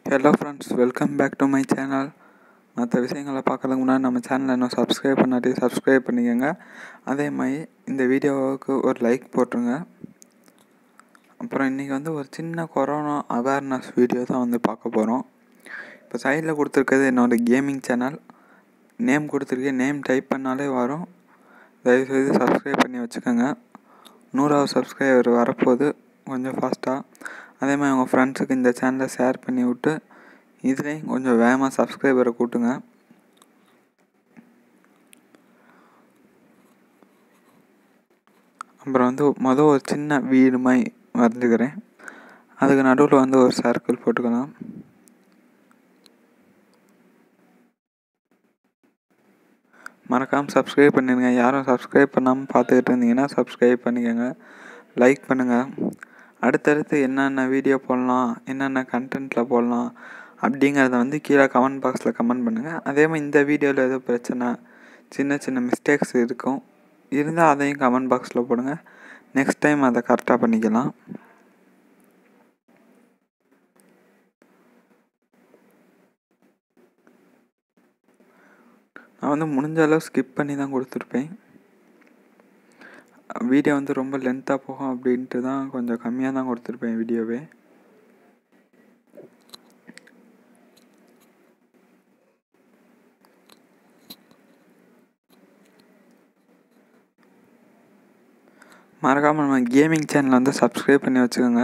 hello friends welcome back to my channel மற்ற விஷயங்களை பார்க்கறதுக்கு முன்னாடி நம்ம சேனலை இன்னும் சப்ஸ்கிரைப் பண்ணாட்டி சப்ஸ்கிரைப் பண்ணிக்கோங்க அதே மாதிரி இந்த வீடியோவுக்கு ஒரு லைக் போட்டுருங்க அப்புறம் இன்றைக்கி வந்து ஒரு சின்ன கொரோனா அவேர்னஸ் வீடியோ தான் வந்து பார்க்க போகிறோம் இப்போ சைடில் கொடுத்துருக்கிறது என்னோடய கேமிங் சேனல் நேம் கொடுத்துருக்கேன் நேம் டைப் பண்ணாலே வரும் தயவுசெய்து சப்ஸ்கிரைப் பண்ணி வச்சுக்கோங்க நூறாவது சப்ஸ்கிரைபர் வரப்போகுது கொஞ்சம் ஃபாஸ்ட்டாக அதே மாதிரி உங்கள் ஃப்ரெண்ட்ஸுக்கு இந்த சேனலை ஷேர் பண்ணி விட்டு இதுலேயும் கொஞ்சம் வேகமாக சப்ஸ்கிரைபரை கூட்டுங்க அப்புறம் வந்து மொதல் ஒரு சின்ன வீடு மாதிரி வரைஞ்சிக்கிறேன் அதுக்கு நடுவில் வந்து ஒரு சர்க்கிள் போட்டுக்கலாம் மறக்காமல் சப்ஸ்கிரைப் பண்ணிடுங்க யாரும் சப்ஸ்கிரைப் பண்ணாமல் பார்த்துக்கிட்டு இருந்தீங்கன்னா சப்ஸ்கிரைப் பண்ணிக்கோங்க லைக் பண்ணுங்கள் அடுத்தடுத்து என்னென்ன வீடியோ போடலாம் என்னென்ன கண்டென்ட்டில் போடலாம் அப்படிங்கிறத வந்து கீழே கமெண்ட் பாக்ஸில் கமெண்ட் பண்ணுங்கள் அதே மாதிரி இந்த வீடியோவில் எதுவும் பிரச்சனை சின்ன சின்ன மிஸ்டேக்ஸ் இருக்கும் இருந்தால் அதையும் கமெண்ட் பாக்ஸில் போடுங்க நெக்ஸ்ட் டைம் அதை கரெக்டாக பண்ணிக்கலாம் நான் வந்து முடிஞ்ச அளவு ஸ்கிப் பண்ணி தான் கொடுத்துருப்பேன் வீடியோ வந்து ரொம்ப லென்த்தாக போகும் அப்படின்ட்டு தான் கொஞ்சம் கம்மியாக தான் கொடுத்துருப்பேன் வீடியோவே மறக்காமல் நம்ம கேமிங் சேனலை வந்து சப்ஸ்கிரைப் பண்ணி வச்சுக்கோங்க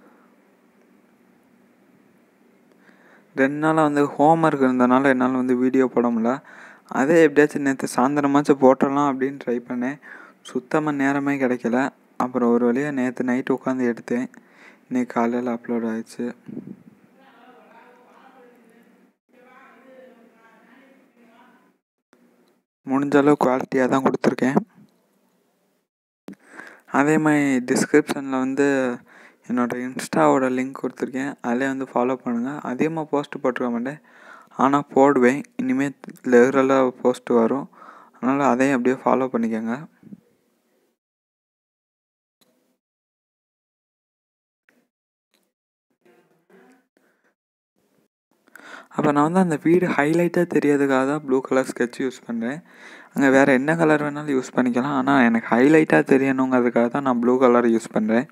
ரெண்டு நாளாக வந்து ஹோம்ஒர்க் இருந்தனால என்னால் வந்து வீடியோ போட முடியல அதே எப்படியாச்சும் நேற்று சாயந்தரமாச்சும் போட்டுடலாம் அப்படின்னு ட்ரை பண்ணேன் சுத்தமாக நேரமே கிடைக்கல அப்புறம் ஒரு வழியாக நேற்று நைட்டு உட்காந்து எடுத்தேன் இன்றைக்கி காலையில் அப்லோட் ஆயிடுச்சு முடிஞ்ச அளவு குவாலிட்டியாக தான் கொடுத்துருக்கேன் அதே மாதிரி டிஸ்கிரிப்ஷனில் வந்து என்னோடய இன்ஸ்டாவோட லிங்க் கொடுத்துருக்கேன் அதிலே வந்து ஃபாலோ பண்ணுங்கள் அதிகமாக போஸ்ட் போட்டுருக்க மாட்டேன் ஆனால் போடுவேன் இனிமேல் ரெகுலராக போஸ்ட் வரும் அதனால் அதையும் அப்படியே ஃபாலோ பண்ணிக்கோங்க அப்போ நான் வந்து அந்த வீடு ஹைலைட்டாக தெரியறதுக்காக தான் ப்ளூ கலர் ஸ்கெட்ச் யூஸ் பண்ணுறேன் அங்கே வேறு என்ன கலர் வேணாலும் யூஸ் பண்ணிக்கலாம் ஆனால் எனக்கு ஹைலைட்டாக தெரியணுங்கிறதுக்காக தான் நான் ப்ளூ கலர் யூஸ் பண்ணுறேன்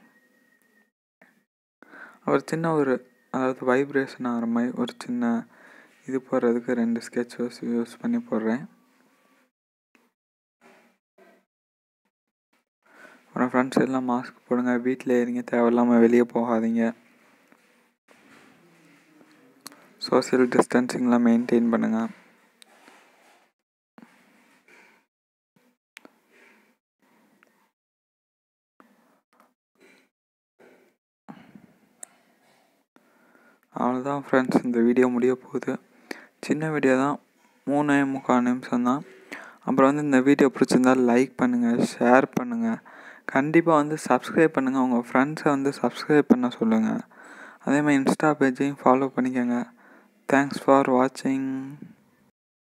ஒரு சின்ன ஒரு அதாவது வைப்ரேஷன் ஆகிற மாதிரி ஒரு சின்ன இது போடுறதுக்கு ரெண்டு ஸ்கெட்ச் யூஸ் யூஸ் பண்ணி போடுறேன் அப்புறம் ஃப்ரெண்ட்ஸ் எல்லாம் மாஸ்க் போடுங்க வீட்டில் இருங்க தேவையில்லாமல் வெளியே போகாதீங்க சோசியல் டிஸ்டன்சிங்லாம் மெயின்டைன் பண்ணுங்கள் அவ்வளோதான் ஃப்ரெண்ட்ஸ் இந்த வீடியோ முடிய போகுது சின்ன வீடியோ தான் மூணே முக்கால் நிமிஷம் தான் அப்புறம் வந்து இந்த வீடியோ பிடிச்சிருந்தால் லைக் பண்ணுங்கள் ஷேர் பண்ணுங்கள் கண்டிப்பாக வந்து சப்ஸ்கிரைப் பண்ணுங்கள் உங்கள் ஃப்ரெண்ட்ஸை வந்து சப்ஸ்கிரைப் பண்ண சொல்லுங்கள் அதே மாதிரி இன்ஸ்டா பேஜையும் ஃபாலோ பண்ணிக்கோங்க தேங்க்ஸ் ஃபார் வாட்சிங்